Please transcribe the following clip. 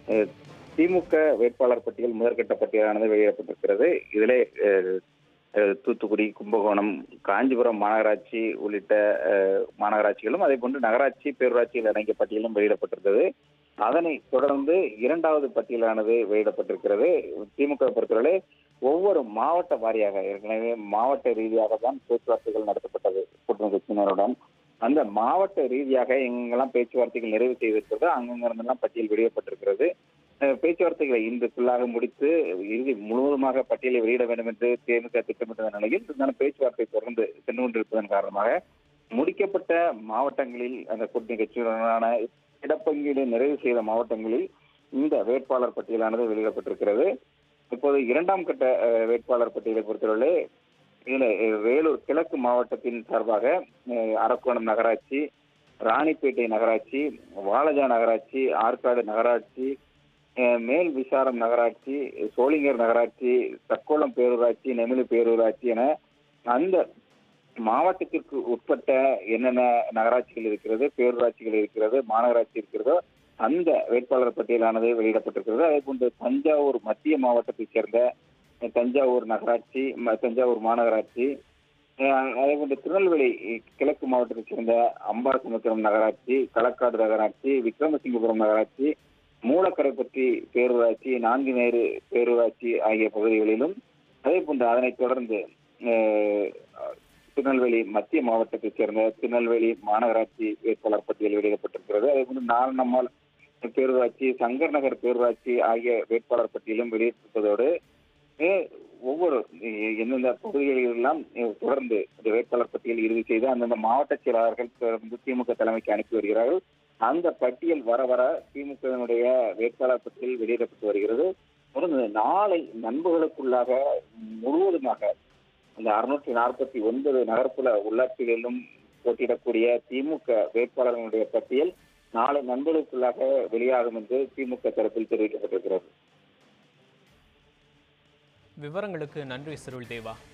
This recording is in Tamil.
அஹ், திமுக வேட்பாளர் பட்டியல் முதற்கட்ட பட்டியலானது வெளியிடப்பட்டிருக்கிறது இதிலே அஹ், அஹ், தூத்துக்குடி கும்பகோணம் காஞ்சிபுரம் மாநகராட்சி உள்ளிட்ட அஹ், மாநகராட்சிகளும் அதே போன்று நகராட்சி பேரூராட்சிகள் அடங்கிய பட்டியலும் வெளியிடப்பட்டிருந்தது அதனை தொடர்ந்து இரண்டாவது பட்டியலானது வெளியிடப்பட்டிருக்கிறது திமுக பொறுத்தவரை ஒவ்வொரு மாவட்ட வாரியாக ஏற்கனவே மாவட்ட ரீதியாக தான் பேச்சுவார்த்தைகள் நடத்தப்பட்டது கூட்டணி கட்சியினருடன் அந்த மாவட்ட ரீதியாக எங்கெல்லாம் பேச்சுவார்த்தைகள் நிறைவு செய்திருக்கிறதோ அங்கங்கிருந்தெல்லாம் பட்டியல் வெளியிடப்பட்டிருக்கிறது அஹ் பேச்சுவார்த்தைகளை இன்றுக்குள்ளாக முடித்து இறுதி முழுவதுமாக பட்டியலை வெளியிட வேண்டும் என்று திமுக திட்டமிட்ட நிலையில் இருந்தாலும் பேச்சுவார்த்தை தொடர்ந்து சென்று கொண்டிருப்பதன் காரணமாக முடிக்கப்பட்ட மாவட்டங்களில் அந்த கூட்டணி கட்சியுடனான இடப்பங்கீடு நிறைவு செய்த மாவட்டங்களில் இந்த வேட்பாளர் பட்டியலானது வெளியிடப்பட்டிருக்கிறது இப்போது இரண்டாம் கட்ட அஹ், வேட்பாளர் பட்டியலை பொறுத்தவரை இதுல அஹ், வேலூர் கிழக்கு மாவட்டத்தின் சார்பாக அஹ், அரக்கோணம் நகராட்சி ராணிப்பேட்டை நகராட்சி வாலஜா நகராட்சி ஆற்காடு நகராட்சி அஹ், மேல் விசாரம் நகராட்சி சோளிங்கர் நகராட்சி தக்கோலம் பேரூராட்சி நெமிலி பேரூராட்சி என அந்த மாவட்டத்திற்கு உட்பட்ட என்னென்ன நகராட்சிகள் இருக்கிறது பேரூராட்சிகள் இருக்கிறது மாநகராட்சி இருக்கிறதோ அந்த வேட்பாளர் பட்டியலானது வெளியிடப்பட்டிருக்கிறது அதே போன்று தஞ்சாவூர் மத்திய மாவட்டத்தைச் சேர்ந்த அஹ், தஞ்சாவூர் நகராட்சி ம- தஞ்சாவூர் மாநகராட்சி அஹ், அதே போன்று திருநெல்வேலி கிழக்கு மாவட்டத்தைச் சேர்ந்த அம்பாசமுத்திரம் நகராட்சி களக்காடு நகராட்சி விக்ரமசிங்கபுரம் நகராட்சி மூலக்கரைப்பட்டி பேரூராட்சி நான்குநேரு பேரூராட்சி ஆகிய பகுதிகளிலும் அதே போன்று அதனைத் தொடர்ந்து அஹ், திருநெல்வேலி மத்திய மாவட்டத்தைச் சேர்ந்த திருநெல்வேலி மாநகராட்சி வேட்பாளர் பட்டியல் வெளியிடப்பட்டிருக்கிறது அதே போன்று நாரணம்மாள் பேரூராட்சி சங்கர் நகர் பேரூராட்சி ஆகிய வேட்பாளர் பட்டியலும் வெளியிட்டிருப்பதோடு அஹ், ஒவ்வொரு அஹ், எந்தெந்த பகுதிகளிலெல்லாம் அஹ், தொடர்ந்து இந்த வேட்பாளர் பட்டியல் இறுதி செய்து அந்தந்த மாவட்ட செயலாளர்கள் தொடர்ந்து திமுக தலைமைக்கு அனுப்பி வருகிறார்கள் அந்த பட்டியல் வர வர திமுகவினுடைய வேட்பாளர் பட்டியல் வெளியிடப்பட்டு வருகிறது தொடர்ந்து நாளை நண்பர்களுக்குள்ளாக முழுவதுமாக இந்த அறுநூற்றி நாற்பத்தி ஒன்பது நகர்ப்புற உள்ளாட்சிகளிலும் போட்டியிடக்கூடிய திமுக வேட்பாளர்களுடைய பட்டியல் நாளை நண்பர்களுக்குள்ளாக வெளியாகும் என்று திமுக தரப்பில் தெரிவிக்கப்பட்டிருக்கிறது விவரங்களுக்கு நன்றி சிருள் தேவா